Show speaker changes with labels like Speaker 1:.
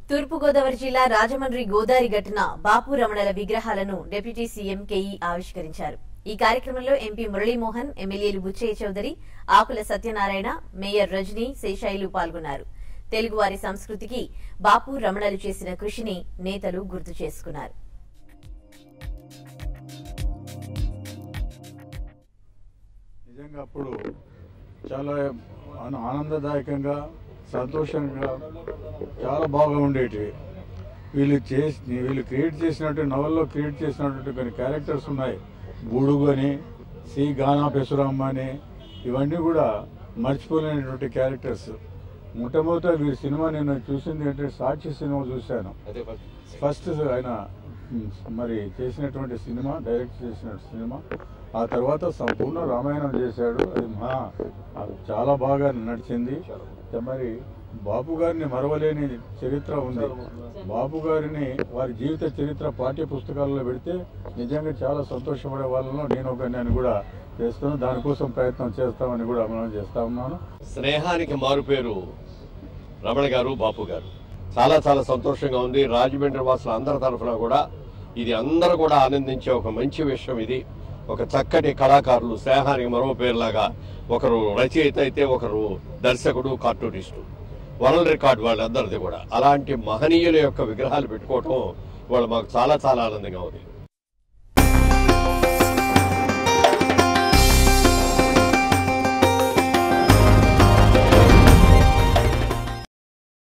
Speaker 1: తూర్పుగోదావరి జిల్లా రాజమండ్రి గోదారి ఘటన బాపు రమణల విగ్రహాలను డిప్యూటీ సీఎం కేఈ ఆవిష్కరించారు ఈ కార్యక్రమంలో ఎంపీ మురళీమోహన్ ఎమ్మెల్యేలు బుచ్చయ్య చౌదరి ఆకుల సత్యనారాయణ మేయర్ రజనీ శేషాయిలు పాల్గొన్నారు తెలుగువారి సంస్కృతికి బాపు రమణలు చేసిన కృషిని నేతలు గుర్తు చేసుకున్నారు
Speaker 2: నిజంగా అప్పుడు చాలా ఆన- ఆనందదాయకంగా సంతోషంగా చాలా బాగా ఉండేటివి వీళ్ళు చేసి వీళ్ళు క్రియేట్ చేసినట్టు నవల్లో క్రియేట్ చేసినటువంటి కొన్ని క్యారెక్టర్స్ ఉన్నాయి బూడుగు అని సి గానా పెసురమ్మ అని ఇవన్నీ కూడా మర్చిపోలేనటువంటి క్యారెక్టర్స్ మొట్టమొదట వీరి సినిమా నేను చూసింది ఏంటంటే సాక్షి సినిమా చూశాను ఫస్ట్ ఆయన మ్, మరి చేసినటువంటి సినిమా డైరెక్ట్ చేసిన సినిమా ఆ తర్వాత సంపూర్ణ రామాయణం చేశాడు అది మా అది చాలా బాగా నడిచింది మరి బాపు గారిని మరవలేని చరిత్ర ఉంది బాపు గారిని వారి జీవిత చరిత్ర పాఠ్య పుస్తకాల్లో పెడితే నిజంగా చాలా సంతోషపడే వాళ్ళలో నేను ఒక నేను కూడా చేస్తాను దానికోసం ప్రయత్నం చేస్తామని కూడా మనం చేస్తా ఉన్నాను
Speaker 3: స్నేహానికి మారుపేరు రమణ గారు బాపు గారు చాలా చాలా సంతోషంగా ఉంది రాజమండ్రి వాసుల అందరి తరఫున కూడా ఇది అందరూ కూడా ఆనందించే ఒక మంచి విషయం ఇది ఒక చక్కటి కళాకారులు స్నేహానికి మరో పేరులాగా ఒకరు రచయిత అయితే ఒకరు దర్శకుడు కార్టూనిస్టు వరల్డ్ రికార్డ్ వాళ్ళందరిది కూడా అలాంటి మహనీయుల యొక్క విగ్రహాలు పెట్టుకోవటం వాళ్ళు మాకు చాలా చాలా ఆనందంగా ఉంది